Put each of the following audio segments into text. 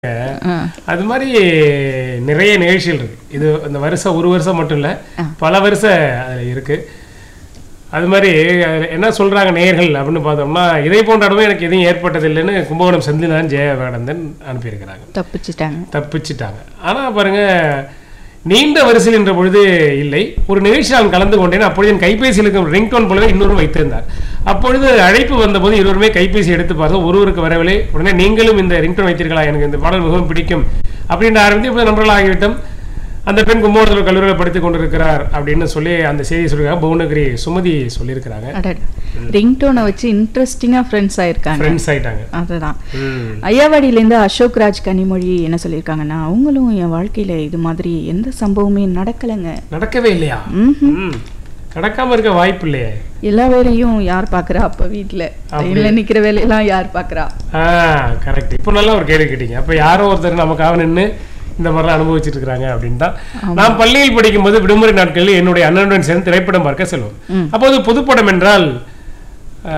ஆ. அது மாதிரி நிறைய நிகழ்ச்சிகள் இருக்கு இது இந்த வருஷம் ஒரு வருஷம் மட்டும் இல்ல பல வருஷம் அதுல இருக்கு அது மாதிரி அதுல என்ன சொல்றாங்க நேயர்கள் அப்படின்னு பார்த்தோம்னா இதை போன்ற அனுபவம் எனக்கு எதுவும் ஏற்பட்டதில்லைன்னு கும்பகோணம் செந்தில்நாதன் ஜெயவேடந்தன் அனுப்பியிருக்கிறாங்க தப்பிச்சிட்டாங்க தப்பிச்சிட்டாங்க ஆனா பாருங்க நீண்ட வரிசையில் என்ற பொழுது இல்லை ஒரு நிகழ்ச்சி நான் கலந்து கொண்டேன் அப்பொழுது என் கைபேசியில் இருக்கும் ரிங்டோன் போலவே இன்னொரு வைத்திருந்தார் அப்பொழுது அழைப்பு வந்தபோது இருவருமே கைபேசி எடுத்து பார்த்தோம் ஒருவருக்கு வரவில்லை உடனே நீங்களும் இந்த ரிங்டோன் வைத்தீர்களா எனக்கு இந்த பாடல் மிகவும் பிடிக்கும் அப்படின்னு ஆரம்பித்து இப்போ நண்பர்கள் ஆகிவிட்டோம் அந்த பெண் கும்பகோணத்தில் கல்லூரியில் படித்துக் கொண்டிருக்கிறார் அப்படின்னு சொல்லி அந்த செய்தி சொல்லியிருக்காங்க புவனகிரி சுமதி சொல்லியிருக்கிறாங்க அடடா ரிங்டோனை வச்சு இன்ட்ரெஸ்டிங்கா ஃப்ரெண்ட்ஸ் ஆயிருக்காங்க ஃப்ரெண்ட்ஸ் ஆயிட்டாங்க அதுதான் ம். ஐயாவாடியிலேருந்து அசோக் ராஜ் கனிமொழி என்ன சொல்லியிருக்காங்கன்னா அவங்களும் என் வாழ்க்கையில இது மாதிரி எந்த சம்பவமே நடக்கலைங்க நடக்கவே இல்லையா ம்ஹும். ம். நடக்காம இருக்க வாய்ப்பு இல்லையே எல்லா வேலையும் யார் பார்க்கறா அப்ப வீட்ல இல்ல நிக்கிற வேலையெல்லாம் யார் பார்க்கறா ஆ கரெக்ட் இப்போ நல்லா ஒரு கேள்வி கேட்டீங்க அப்போ யாரோ ஒருத்தர் நமக்காக நின்று இந்த மாதிரிலாம் அனுபவிச்சுட்டு இருக்காங்க அப்படின்னு தான் நான் பள்ளியில் படிக்கும்போது விடுமுறை நாட்களில் என்னுடைய அண்ணனுடன் சேர்ந்து திரைப்படம் பார்க்க செல்வோம் அப்போது புதுப்படம் என்றால் ஆ,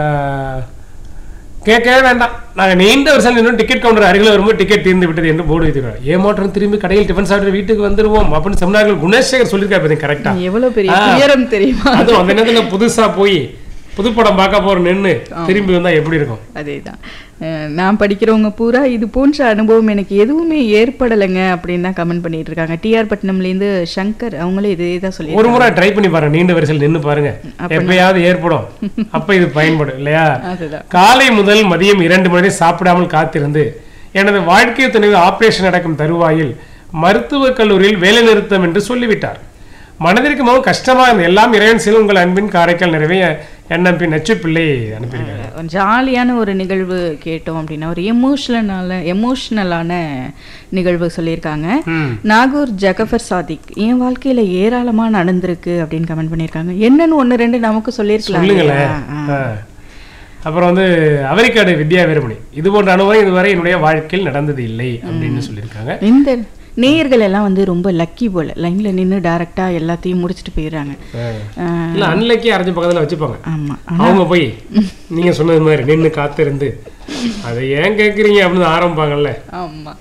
கேட்கவே வேண்டாம் நாங்கள் நீண்ட வருஷம் நின்று டிக்கெட் கவுண்டர் அருகில் வரும்போது டிக்கெட் தீர்ந்து விட்டது என்று போர்டு வைத்துக்கிறோம் ஏமாற்றம் திரும்பி கடையில் டிஃபன் சாப்பிட்டு வீட்டுக்கு வந்துருவோம் அப்படின்னு சொன்னார்கள் குணேஷேகர் சொல்லியிருக்காரு பார்த்தீங்க கரெக்டா எவ்வளவு பெரிய ஆ. துயரம் தெரியுமா அதுவும் அந்த நேரத்தில் புதுசா போய் புதுப்படம் பார்க்க போற நின்று திரும்பி வந்தா எப்படி இருக்கும் அதேதான் அஹ் நான் படிக்கிறவங்க பூரா இது போன்ற அனுபவம் எனக்கு எதுவுமே ஏற்படலைங்க அப்படின்னு தான் கமெண்ட் பண்ணிட்டு இருக்காங்க டிஆர் பட்டினம்லேருந்து சங்கர் அவங்களும் இதே தான் சொல்லி ஒரு முறை ட்ரை பண்ணி பாருங்க நீண்ட வரிசையில் நின்னு பாருங்க எப்பயாவது ஏற்படும் அப்ப இது பயன்படும் இல்லையா அதுதான் காலை முதல் மதியம் இரண்டு மணி நேரம் சாப்பிடாமல் காத்திருந்து எனது வாழ்க்கை துணைவு ஆபரேஷன் நடக்கும் தருவாயில் மருத்துவக் கல்லூரியில் வேலை நிறுத்தம் என்று சொல்லிவிட்டார் மனதிற்கு மிகவும் கஷ்டமா இருந்தது எல்லாம் இறைவன் சில உங்கள் அன்பின் காரைக்கால் நிறைவே என்எம்பி நச்சு பிள்ளை அனுப்பியிருக்காங்க ஒரு ஜாலியான ஒரு நிகழ்வு கேட்டோம் அப்படின்னா ஒரு எமோஷனலான எமோஷ்னலான நிகழ்வு சொல்லியிருக்காங்க ம். நாகூர் ஜகஃபர் சாதிக் என் வாழ்க்கையில ஏராளமா நடந்திருக்கு அப்படின்னு கமெண்ட் பண்ணியிருக்காங்க என்னன்னு ஒண்ணு ரெண்டு நமக்கு சொல்லியிருக்கலாம் சொல்லுங்களேன் இல்லையா? ஆ. ஆ. அப்புறம் வந்து அவரிக்காடு வித்யா வீரமணி இது போன்ற அனுபவம் இதுவரை என்னுடைய வாழ்க்கையில் நடந்தது இல்லை அப்படின்னு சொல்லியிருக்காங்க இந்த நேயர்கள் எல்லாம் வந்து ரொம்ப லக்கி போல லைன்ல நின்னு டைரக்டா எல்லாத்தையும் முடிச்சுட்டு போயிடுறாங்க ஆ. ஆஹ், இல்ல அன்னைக்கு அரைஞ்ச பக்கத்துல வச்சுப்பாங்க ஆமா அவங்க போய் நீங்க சொன்னது மாதிரி நின்னு காத்திருந்து அதை ஏன் கேக்குறீங்க அப்படின்னு ஆரம்பிப்பாங்கல்ல ஆமா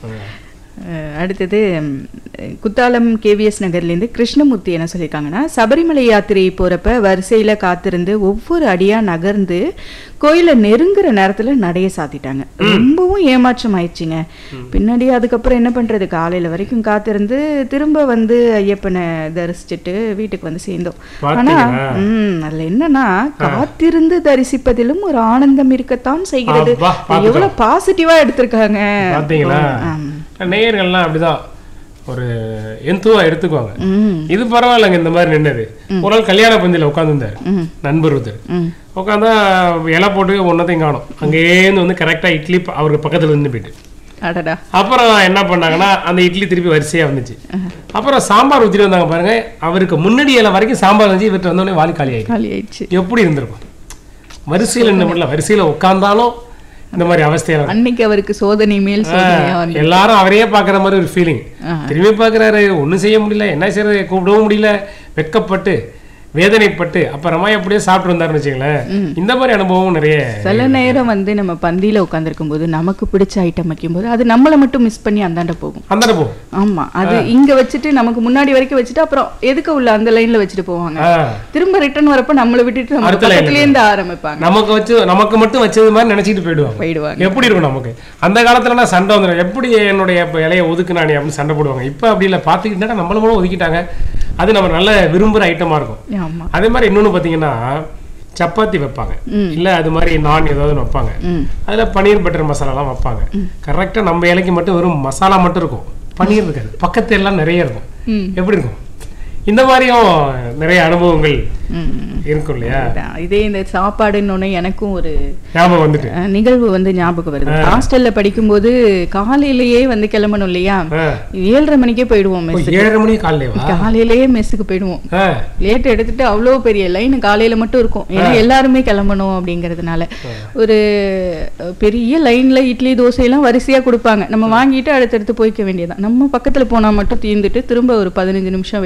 அஹ் அடுத்தது ம், குத்தாலம் கேவிஎஸ் நகர்லேருந்து கிருஷ்ணமூர்த்தி என்ன சொல்லியிருக்காங்கன்னா சபரிமலை யாத்திரை போறப்ப வரிசையில காத்திருந்து ஒவ்வொரு அடியா நகர்ந்து கோயிலை நெருங்குற நேரத்துல நடைய சாத்திட்டாங்க ரொம்பவும் ஏமாற்றம் ஆயிடுச்சுங்க பின்னாடி அதுக்கப்புறம் என்ன பண்றது காலையில வரைக்கும் காத்திருந்து திரும்ப வந்து ஐயப்பனை தரிசிச்சுட்டு வீட்டுக்கு வந்து சேர்ந்தோம் ஆனா பாத்தீங்களா? ம் அதுல என்னன்னா காத்திருந்து தரிசிப்பதிலும் ஒரு ஆனந்தம் இருக்கத்தான் செய்கிறது அப்பா, பாத்துட்டோம். எவ்வளவு பாசிட்டிவா எடுத்திருக்காங்க பாத்தீங்களா ஆம். நேயர்கள்லாம் அப்படிதான் ஒரு எந்துவா எடுத்துக்குவாங்க ம் இது பரவாயில்லைங்க இந்த மாதிரி நின்னது ஒரு நாள் கல்யாண பந்தியில உட்காந்துருந்தாரு ம் நண்பர் ஒருத்தர் ம் உட்காந்தா இலை போட்டு ஒன்றத்தையும் காணும் அங்கேருந்து வந்து கரெக்டா இட்லி ப- அவருக்கு பக்கத்துல இருந்து போயிட்டு அடடா அப்புறம் என்ன பண்ணாங்கன்னா அந்த இட்லி திருப்பி வரிசையா வந்துச்சு அப்புறம் சாம்பார் ஊற்றிட்டு வந்தாங்க பாருங்க அவருக்கு முன்னாடி இலை வரைக்கும் சாம்பார் வந்துச்சு இவர்கிட்ட வந்தோடனே வாலி காலி ஆயிடுச்சு காலி ஆயிடுச்சு எப்படி இருந்திருக்கும் வரிசையில் என்ன பண்ணல வரிசையில உட்கார்ந்தாலும் இந்த மாதிரி அவஸ்தையில அன்னைக்கு அவருக்கு சோதனை மேல் சோதனையா வந்து எல்லாரும் அவரையே பார்க்குற மாதிரி ஒரு ஃபீலிங் திரும்பி பார்க்குறாரு ஒண்ணும் செய்ய முடியல என்ன செய்யறது கூப்பிடவும் முடியல வெட்கப்பட்டு வேதனைப்பட்டு அப்புறமா எப்படியோ சாப்பிட்டு வந்தாருன்னு வச்சுங்களேன் இந்த மாதிரி அனுபவம் நிறைய சில நேரம் வந்து நம்ம பந்தியில உட்கார்ந்திருக்கும் போது நமக்கு பிடிச்ச ஐட்டம் வைக்கும்போது அது நம்மளை மட்டும் மிஸ் பண்ணி அந்தாண்ட போகும் அந்த போகும் ஆமா அது இங்க வச்சுட்டு நமக்கு முன்னாடி வரைக்கும் வச்சுட்டு அப்புறம் எதுக்கு உள்ள அந்த லைன்ல வச்சுட்டு போவாங்க ஆ. திரும்ப ரிட்டர்ன் வரப்ப நம்மளை விட்டுட்டு நம்ம அடுத்த line ல பக்கத்துல இருந்து ஆரம்பிப்பாங்க நமக்கு வச்சு நமக்கு மட்டும் வச்சது மாதிரி நினைச்சிட்டு போயிடுவாங்க போயிடுவாங்க எப்படி இருக்கும் நமக்கு அந்த காலத்துல சண்டை வந்துடும் எப்படி என்னுடைய இப்ப இலையை ஒதுக்குனானே அப்படின்னு சண்டை போடுவாங்க இப்ப அப்படி இல்லை பார்த்துக்கிட்டா நம்மள மூலம் ஒதுக்கிட்டாங்க அது நம்ம நல்ல விரும்புற ஐட்டமா இருக்கும் ஆமா அதே மாதிரி இன்னொன்னு பாத்தீங்கன்னா சப்பாத்தி வைப்பாங்க இல்ல அது மாதிரி நான் ஏதாவது ஒண்ணு வைப்பாங்க ம் அதுல பன்னீர் பட்டர் மசாலாலாம் வைப்பாங்க கரெக்டா நம்ம இலைக்கு மட்டும் வெறும் மசாலா மட்டும் இருக்கும் பன்னீர் இருக்காது பக்கத்து எல்லாம் நிறைய இருக்கும் ம் எப்படி இருக்கும் இந்த மாதிரியும் நிறைய அனுபவங்கள் ம் இருக்கும் இல்லையா அதான். இதே இந்த சாப்பாடுன்னு எனக்கும் ஒரு ஞாபகம் வந்துட்டு அஹ், நிகழ்வு வந்து ஞாபகம் வருது ஹாஸ்டல்ல படிக்கும்போது காலையிலேயே வந்து கிளம்பணும் இல்லையா ஆ. ஏழரை மணிக்கே போயிடுவோம் ஓ, மெஸ் ஏழரை மணி காலையிலேவா காலையிலேயே மெஸ்ஸுக்கு போயிடுவோம் ஆ லேட் எடுத்துட்டு அவ்வளோ பெரிய லைன் காலையில மட்டும் இருக்கும் ஏன்னா எல்லாருமே கிளம்பணும் அப்படிங்கிறதுனால ஒரு அஹ், பெரிய லைன்ல இட்லி தோசை எல்லாம் வரிசையா கொடுப்பாங்க நம்ம வாங்கிட்டு அடுத்தடுத்து போய்க்க வேண்டியதுதான் நம்ம பக்கத்துல போனா மட்டும் தீர்ந்துட்டு திரும்ப ஒரு பதினஞ்சு நிமிஷம் வெயிட் பண்ண வச்சு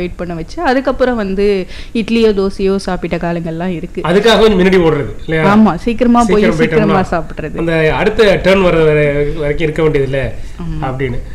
ஆரம்பிச்சு அதுக்கப்புறம் வந்து இட்லியோ தோசையோ சாப்பிட்ட காலங்கள்லாம் இருக்கு அதுக்காக கொஞ்சம் முன்னாடி ஓடுறது இல்லையா ஆமா சீக்கிரமா போய் சீக்கிரம் சீக்கிரமா போயிட்டோம்னா சாப்பிடுறது அந்த அடுத்த டேர்ன் வர வரை- வரைக்கும் இருக்க வேண்டியது இல்ல அப்படின்னு